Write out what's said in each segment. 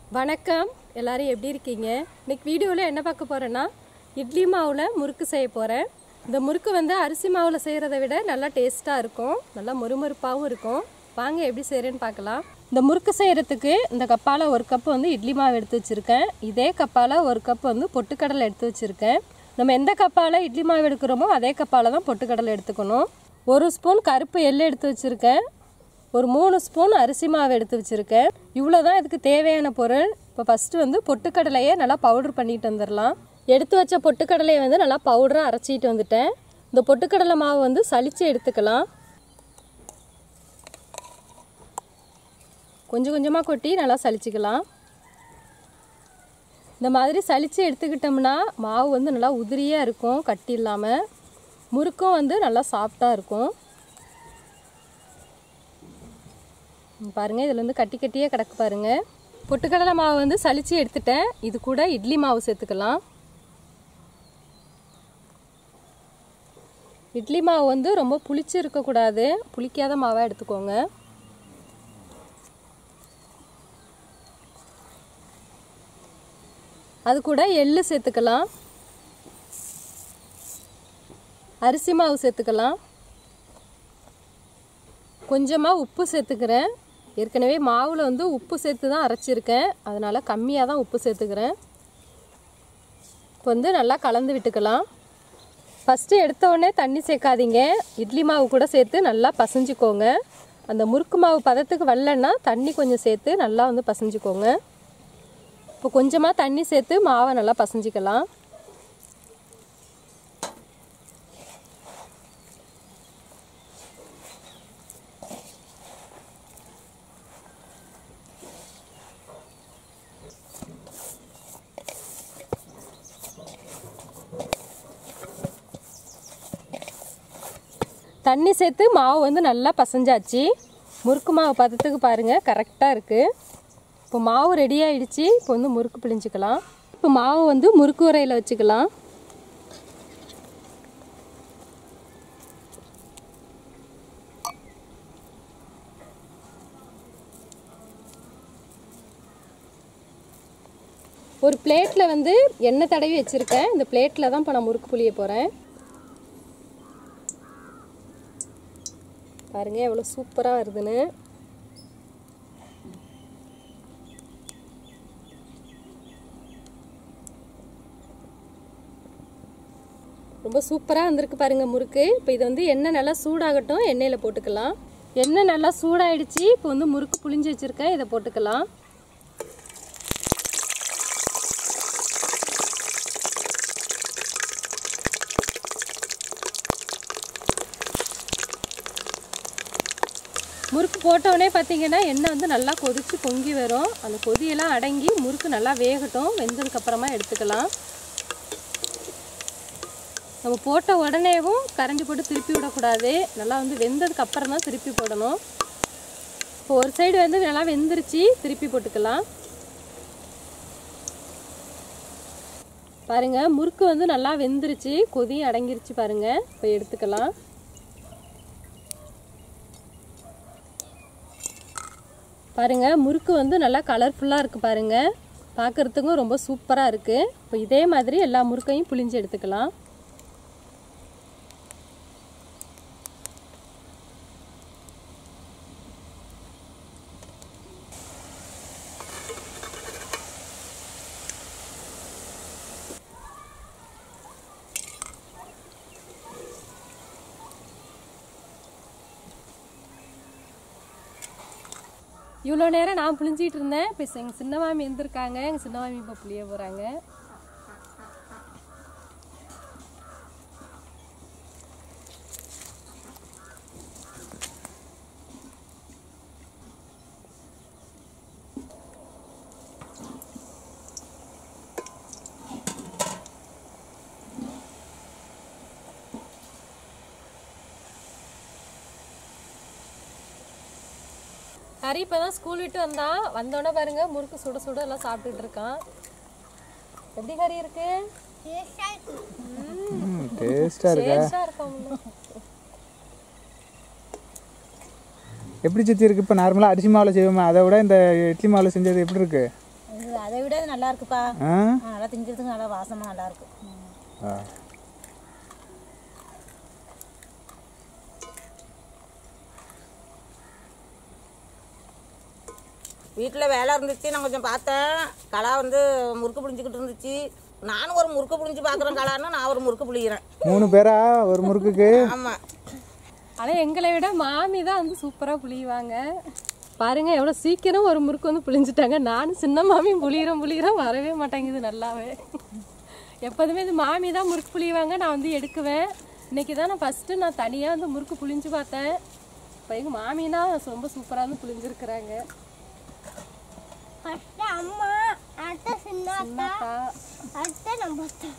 வணக்கம் எல்லாரும் எப்படி இருக்கீங்க இன்னைக்கு வீடியோவில் என்ன பார்க்க போகிறேன்னா இட்லி மாவில் முறுக்கு செய்ய போகிறேன் இந்த முறுக்கு வந்து அரிசி மாவில் செய்கிறத விட நல்லா டேஸ்ட்டாக இருக்கும் நல்லா மொறுமொறுப்பாகவும் இருக்கும் வாங்க எப்படி செய்கிறேன்னு பார்க்கலாம் இந்த முறுக்கு செய்கிறதுக்கு இந்த கப்பால் ஒரு கப் வந்து இட்லி மாவு எடுத்து வச்சுருக்கேன் இதே கப்பால் ஒரு கப் வந்து பொட்டுக்கடலை எடுத்து வச்சுருக்கேன் நம்ம எந்த கப்பால் இட்லி மாவு எடுக்கிறோமோ அதே கப்பால் தான் பொட்டுக்கடலை எடுத்துக்கணும் ஒரு ஸ்பூன் கருப்பு எள்ளு எடுத்து வச்சுருக்கேன் ஒரு மூணு ஸ்பூன் அரிசி மாவு எடுத்து வச்சுருக்கேன் இவ்வளோ தான் இதுக்கு தேவையான பொருள் இப்போ ஃபஸ்ட்டு வந்து பொட்டுக்கடலையை நல்லா பவுடர் பண்ணிட்டு வந்துடலாம் எடுத்து வச்ச பொட்டுக்கடலையை வந்து நல்லா பவுடராக அரைச்சிட்டு வந்துட்டேன் இந்த பொட்டுக்கடலை மாவு வந்து சலிச்சு எடுத்துக்கலாம் கொஞ்சம் கொஞ்சமாக கொட்டி நல்லா சலிச்சுக்கலாம் இந்த மாதிரி சலிச்சு எடுத்துக்கிட்டோம்னா மாவு வந்து நல்லா உதிரியாக இருக்கும் கட்டி இல்லாமல் முறுக்கும் வந்து நல்லா சாஃப்டாக இருக்கும் ம், பாருங்க இதில் வந்து கட்டி கட்டியே கிடக்கு பாருங்க பொட்டுக்கடலை மாவு வந்து சலிச்சு எடுத்துட்டேன் இது கூட இட்லி மாவு சேர்த்துக்கலாம் இட்லி மாவு வந்து ரொம்ப புளிச்சு இருக்கக்கூடாது புளிக்காத மாவாக எடுத்துக்கோங்க அது கூட எள்ளு சேர்த்துக்கலாம் அரிசி மாவு சேர்த்துக்கலாம் கொஞ்சமாக உப்பு சேர்த்துக்கிறேன் ஏற்கனவே மாவில் வந்து உப்பு சேர்த்து தான் அரைச்சிருக்கேன் அதனால் கம்மியாக தான் உப்பு சேர்த்துக்கிறேன் இப்போ வந்து நல்லா கலந்து விட்டுக்கலாம் ஃபஸ்ட்டு எடுத்த உடனே தண்ணி சேர்க்காதீங்க இட்லி மாவு கூட சேர்த்து நல்லா பசைஞ்சுக்கோங்க அந்த முறுக்கு மாவு பதத்துக்கு வரலன்னா தண்ணி கொஞ்சம் சேர்த்து நல்லா வந்து பசைஞ்சுக்கோங்க இப்போ கொஞ்சமாக தண்ணி சேர்த்து மாவை நல்லா பசைஞ்சிக்கலாம் தண்ணி சேர்த்து மாவு வந்து நல்லா பசைஞ்சாச்சு முறுக்கு மாவு பதத்துக்கு பாருங்கள் கரெக்டாக இருக்குது இப்போ மாவு ரெடி ஆயிடுச்சு இப்போ வந்து முறுக்கு பிழிஞ்சுக்கலாம் இப்போ மாவு வந்து முறுக்கு உரையில் வச்சுக்கலாம் ஒரு பிளேட்டில் வந்து எண்ணெய் தடவி வச்சுருக்கேன் இந்த பிளேட்டில் தான் இப்போ நான் முறுக்கு புளிய போகிறேன் பாருங்க எவ்வளோ சூப்பராக வருதுன்னு ரொம்ப சூப்பராக வந்திருக்கு பாருங்க முறுக்கு இப்போ இது வந்து எண்ணெய் நல்லா சூடாகட்டும் எண்ணெயில் போட்டுக்கலாம் எண்ணெய் நல்லா சூடாயிடுச்சு இப்போ வந்து முறுக்கு புளிஞ்சு வச்சுருக்கேன் இதை போட்டுக்கலாம் முறுக்கு போட்டோடனே பார்த்தீங்கன்னா எண்ணெய் வந்து நல்லா கொதிச்சு பொங்கி வரும் அந்த கொதியெல்லாம் அடங்கி முறுக்கு நல்லா வேகட்டும் வெந்ததுக்கப்புறமா எடுத்துக்கலாம் நம்ம போட்ட உடனேவும் கரண்டி போட்டு திருப்பி விடக்கூடாது நல்லா வந்து வெந்ததுக்கு அப்புறம் தான் திருப்பி போடணும் இப்போ ஒரு சைடு வந்து நல்லா வெந்துருச்சு திருப்பி போட்டுக்கலாம் பாருங்க முறுக்கு வந்து நல்லா வெந்துருச்சு கொதியும் அடங்கிருச்சு பாருங்க இப்போ எடுத்துக்கலாம் பாருங்க முறுக்கு வந்து நல்லா கலர்ஃபுல்லாக இருக்குது பாருங்க பார்க்குறதுக்கும் ரொம்ப சூப்பராக இருக்குது இப்போ இதே மாதிரி எல்லா முறுக்கையும் புளிஞ்சு எடுத்துக்கலாம் இவ்வளோ நேரம் நான் புளிஞ்சிட்டு இருந்தேன் இப்போ எங்கள் சின்ன மாமி இருந்திருக்காங்க எங்கள் சின்ன மாமி இப்போ புளிய போகிறாங்க ஹரி இப்போ தான் ஸ்கூல் விட்டு வந்தான் வந்தோடனே பாருங்க முறுக்கு சுட சுட எல்லாம் சாப்பிட்டுட்டு இருக்கான் எப்படி ஹரி இருக்கு டேஸ்ட்டாக இருக்கா டேஸ்டாக இருக்கும் எப்படி சித்தி இருக்கு இப்போ நார்மலாக அரிசி மாவில் செய்வோமா அதை விட இந்த இட்லி மாவில் செஞ்சது எப்படி இருக்கு அதை விட இது நல்லா இருக்குப்பா ஆ ஆ, நல்லா திங்கிறதுக்கு நல்லா வாசமாக நல்லா இருக்கு ஆ. வீட்டில் வேலை இருந்துச்சு நான் கொஞ்சம் பார்த்தேன் கலா வந்து முறுக்கு புளிஞ்சிக்கிட்டு இருந்துச்சு நானும் ஒரு முறுக்கு புளிஞ்சு பார்க்குறேன் கலான்னு நான் ஒரு முறுக்கு புளிக்கிறேன் மூணு பேரா ஒரு முறுக்குக்கு ஆமாம் ஆனால் எங்களை விட மாமி தான் வந்து சூப்பராக புளியுவாங்க பாருங்க எவ்வளோ சீக்கிரம் ஒரு முறுக்கு வந்து புளிஞ்சிட்டாங்க நானும் சின்ன மாமியும் புளியிறோம் புளியிறோம் வரவே மாட்டேங்குது நல்லாவே எப்போதுமே இது மாமி தான் முறுக்கு புளியுவாங்க நான் வந்து எடுக்குவேன் இன்னைக்கு தான் நான் ஃபஸ்ட்டு நான் தனியாக வந்து முறுக்கு புளிஞ்சு பார்த்தேன் இப்போ எங்கள் மாமினா ரொம்ப சூப்பராக வந்து புளிஞ்சிருக்கிறாங்க அத்தை அம்மா அத்தை சின்ன சின்னக்கா அத்தை நம்ம அத்தை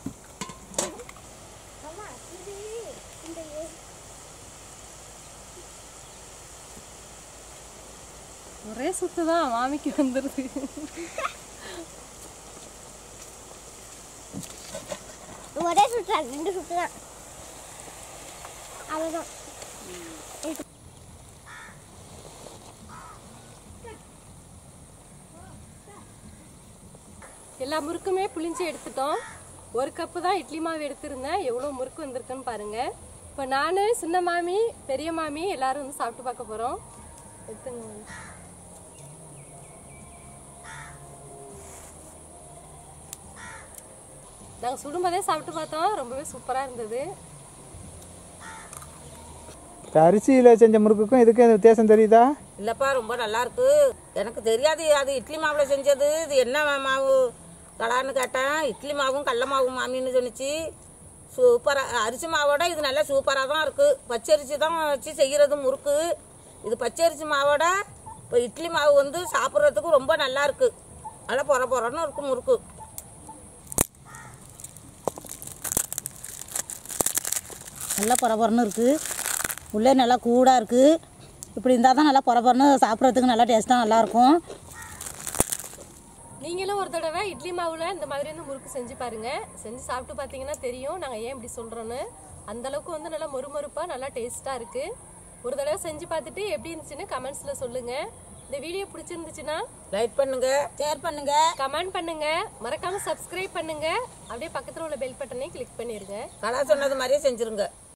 ஒரே சுத்து தான் மாமிக்கு வந்துடுது ஒரே சுற்று ரெண்டு சுற்று தான் அவ்வளோதான் எல்லா முறுக்குமே புளிஞ்சு எடுத்துட்டோம் ஒரு கப்பு தான் இட்லி மாவு எடுத்திருந்தேன் எவ்வளோ முறுக்கு வந்திருக்குன்னு பாருங்க இப்போ நான் சின்ன மாமி பெரிய மாமி எல்லாரும் வந்து சாப்பிட்டு பார்க்க போகிறோம் எடுத்துங்க மாமி. நாங்கள் சுடும்போதே சாப்பிட்டு பார்த்தோம் ரொம்பவே சூப்பராக இருந்தது இந்த அரிசியில் செஞ்ச முறுக்குக்கும் இதுக்கும் எதுவும் வித்தியாசம் தெரியுதா இல்லைப்பா ரொம்ப நல்லா இருக்கு எனக்கு தெரியாது அது இட்லி மாவில் செஞ்சது இது என்ன மா- மாவு கலான்னு கேட்டேன் இட்லி மாவும் கடல மாவும் மாமின்னு சொன்னிச்சு சூப்பராக அரிசி மாவோட இது நல்லா சூப்பராக தான் இருக்குது பச்சரிசி தான் வச்சு செய்கிறது முறுக்கு இது பச்சரிசி மாவோட இப்போ இட்லி மாவு வந்து சாப்பிட்றதுக்கு ரொம்ப நல்லா இருக்குது நல்லா பொற பொறன்னு இருக்கும் முறுக்கு நல்லா பொறபொறன்னு இருக்குது உள்ளே நல்லா கூடாக இருக்குது இப்படி இருந்தால் தான் நல்லா பொறபொறன்னு சாப்பிட்றதுக்கு நல்லா டேஸ்ட்டாக நல்லாயிருக்கும் நீங்களும் ஒரு தடவை இட்லி மாவுல இந்த மாதிரி வந்து முறுக்கு செஞ்சு பாருங்க செஞ்சு சாப்பிட்டு பார்த்தீங்கன்னா தெரியும் நாங்கள் ஏன் இப்படி சொல்றோன்னு அந்த அளவுக்கு வந்து நல்லா மொறுமொறுப்பா நல்லா டேஸ்டா இருக்கு ஒரு தடவை செஞ்சு பார்த்துட்டு எப்படி இருந்துச்சுன்னு கமெண்ட்ஸ்ல சொல்லுங்க இந்த வீடியோ பிடிச்சிருந்துச்சுன்னா லைட் பண்ணுங்கள் ஷேர் பண்ணுங்க கமெண்ட் பண்ணுங்க மறக்காம சப்ஸ்கிரைப் பண்ணுங்க அப்படியே பக்கத்துல உள்ள பெல் பட்டனையும் கிளிக் பண்ணிருங்க கலா சொன்னது மாதிரியே செஞ்சுருங்க